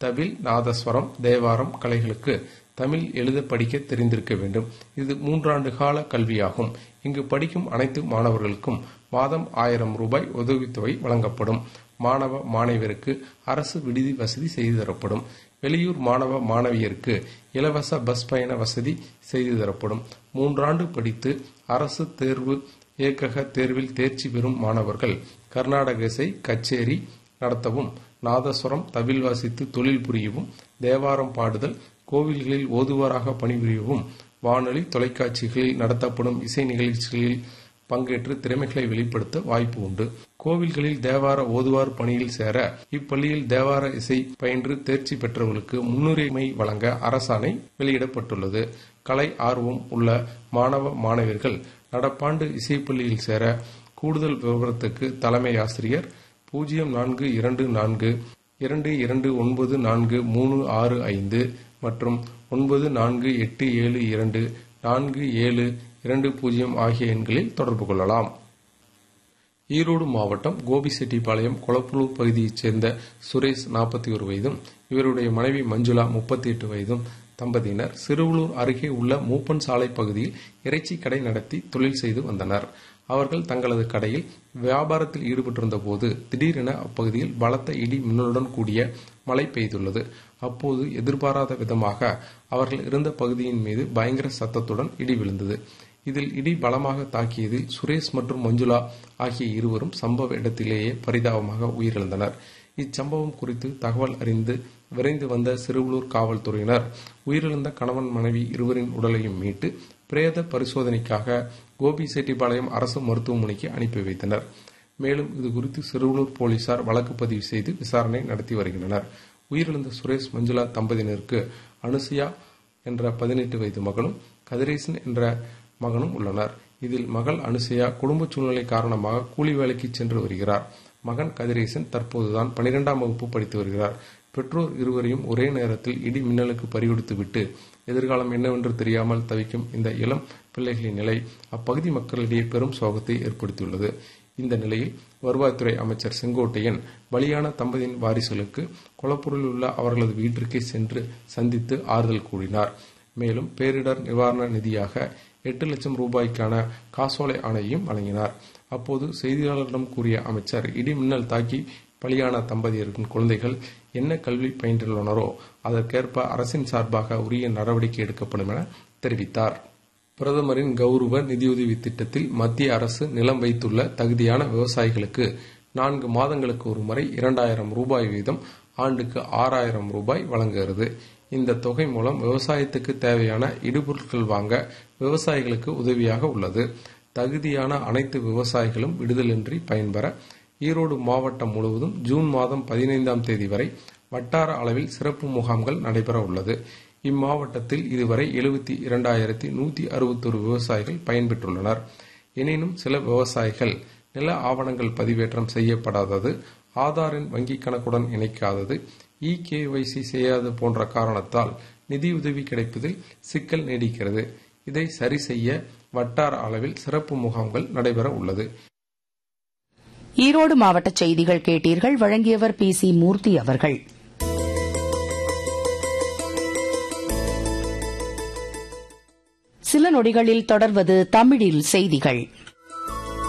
தவில் நாதஸ்வரம் தேவாரம் கலைகளுக்கு தமிழ் எழுத படிக்க தெரிந்திருக்க வேண்டும் இது மூன்றாண்டு கால கல்வியாகும் இங்கு படிக்கும் அனைத்து மாணவர்களுக்கும் மாதம் ஆயிரம் ரூபாய் உதவித்தொகை வழங்கப்படும் மாணவ மாணவியருக்கு அரசு விடுதி வசதி செய்து தரப்படும் வெளியூர் மாணவ மாணவியருக்கு இலவச பஸ் பயண வசதி செய்து தரப்படும் மூன்றாண்டு படித்து அரசு தேர்வு இயக்கக தேர்வில் தேர்ச்சி பெறும் மாணவர்கள் கர்நாடக இசை கச்சேரி நடத்தவும் நாதஸ்வரம் தவில் வாசித்து தொழில் புரியவும் தேவாரம் பாடுதல் கோவில்களில் ஓதுவாராக பணிபுரியவும் வானொலி தொலைக்காட்சிகளில் நடத்தப்படும் இசை நிகழ்ச்சிகளில் பங்கேற்று திறமைகளை வெளிப்படுத்த வாய்ப்பு உண்டு கோவில்களில் தேவார ஓதுவார் பணியில் சேர இப்பள்ளியில் தேவார இசை பயின்று தேர்ச்சி பெற்றவர்களுக்கு முன்னுரிமை வழங்க அரசாணை வெளியிடப்பட்டுள்ளது கலை ஆர்வம் உள்ள மாணவ மாணவியர்கள் நடப்பாண்டு இசைப்பள்ளியில் சேர கூடுதல் விவரத்துக்கு தலைமை ஆசிரியர் பூஜ்ஜியம் நான்கு இரண்டு நான்கு இரண்டு இரண்டு ஒன்பது நான்கு மூணு ஆறு ஐந்து மற்றும் ஒன்பது நான்கு எட்டு ஏழு இரண்டு நான்கு ஏழு இரண்டு பூஜ்ஜியம் ஆகிய எண்களில் தொடர்பு கொள்ளலாம் ஈரோடு மாவட்டம் கோபிசெட்டிப்பாளையம் கொளப்புலூர் பகுதியைச் சேர்ந்த சுரேஷ் நாற்பத்தி ஒரு வயதும் இவருடைய மனைவி மஞ்சுளா முப்பத்தி எட்டு வயதும் தம்பதியினர் சிறுவலூர் அருகே உள்ள மூப்பன் சாலை பகுதியில் இறைச்சி கடை நடத்தி தொழில் செய்து வந்தனர் அவர்கள் தங்களது கடையில் வியாபாரத்தில் ஈடுபட்டிருந்த போது திடீரென அப்பகுதியில் பலத்த இடி மின்னலுடன் கூடிய மழை பெய்துள்ளது அப்போது எதிர்பாராத விதமாக அவர்கள் இருந்த பகுதியின் மீது பயங்கர சத்தத்துடன் இடி விழுந்தது இதில் இடி பலமாக தாக்கியதில் சுரேஷ் மற்றும் மஞ்சுளா ஆகிய இருவரும் சம்பவ இடத்திலேயே பரிதாபமாக உயிரிழந்தனர் இச்சம்பவம் குறித்து தகவல் அறிந்து விரைந்து வந்த சிறுவலூர் காவல்துறையினர் உயிரிழந்த கணவன் மனைவி இருவரின் உடலையும் மீட்டு பிரேத பரிசோதனைக்காக கோபிசெட்டிப்பாளையம் அரசு மருத்துவமனைக்கு அனுப்பி வைத்தனர் மேலும் இது குறித்து சிறுவலூர் போலீசார் வழக்கு பதிவு செய்து விசாரணை நடத்தி வருகின்றனர் உயிரிழந்த சுரேஷ் மஞ்சுளா தம்பதியினருக்கு அனுசியா என்ற பதினெட்டு வயது மகளும் கதிரேசன் என்ற மகனும் உள்ளனர் இதில் மகள் அனுசையா குடும்ப சூழ்நிலை காரணமாக கூலி வேலைக்கு சென்று வருகிறார் மகன் கதிரேசன் தற்போதுதான் பனிரெண்டாம் வகுப்பு படித்து வருகிறார் பெற்றோர் இருவரையும் ஒரே நேரத்தில் இடி மின்னலுக்கு பறிகொடுத்துவிட்டு எதிர்காலம் என்னவென்று தெரியாமல் தவிக்கும் இந்த இளம் பிள்ளைகளின் நிலை அப்பகுதி மக்களிடையே பெரும் சோகத்தை ஏற்படுத்தியுள்ளது இந்த நிலையில் வருவாய்த்துறை அமைச்சர் செங்கோட்டையன் பலியான தம்பதியின் வாரிசுகளுக்கு கொலப்பூரில் உள்ள அவர்களது வீட்டிற்கே சென்று சந்தித்து ஆறுதல் கூறினார் மேலும் பேரிடர் நிவாரண நிதியாக எட்டு லட்சம் ரூபாய்க்கான காசோலை ஆணையையும் வழங்கினார் அப்போது செய்தியாளர்களிடம் கூறிய அமைச்சர் இடி மின்னல் தாக்கி பலியான தம்பதியரின் குழந்தைகள் என்ன கல்வி பயின்றுள்ளனரோ அதற்கேற்ப அரசின் சார்பாக உரிய நடவடிக்கை எடுக்கப்படும் என தெரிவித்தார் பிரதமரின் கௌரவ நிதியுதவி திட்டத்தில் மத்திய அரசு நிலம் வைத்துள்ள தகுதியான விவசாயிகளுக்கு நான்கு மாதங்களுக்கு ஒரு முறை இரண்டாயிரம் ரூபாய் வீதம் ஆண்டுக்கு ஆறாயிரம் ரூபாய் வழங்குகிறது இந்த தொகை மூலம் விவசாயத்துக்கு தேவையான இடுபொருட்கள் வாங்க விவசாயிகளுக்கு உதவியாக உள்ளது தகுதியான அனைத்து விவசாயிகளும் விடுதலின்றி பயன்பெற ஈரோடு மாவட்டம் முழுவதும் ஜூன் மாதம் பதினைந்தாம் தேதி வரை வட்டார அளவில் சிறப்பு முகாம்கள் நடைபெற உள்ளது இம்மாவட்டத்தில் இதுவரை எழுபத்தி இரண்டாயிரத்தி நூத்தி அறுபத்தொரு விவசாயிகள் பயன்பெற்றுள்ளனர் எனினும் சில விவசாயிகள் நில ஆவணங்கள் பதிவேற்றம் செய்யப்படாதது ஆதாரின் வங்கிக் கணக்குடன் இணைக்காதது இ கேஒய்சி செய்யாதது போன்ற காரணத்தால் நிதியுதவி கிடைப்பதில் சிக்கல் நீடிக்கிறது இதை சரி செய்ய வட்டார அளவில் சிறப்பு முகாம்கள் நடைபெற உள்ளது ஈரோடு மாவட்ட செய்திகள் கேட்டீர்கள் வழங்கியவர் பி சி மூர்த்தி அவர்கள் சில நொடிகளில் தொடர்வது தமிழில் செய்திகள்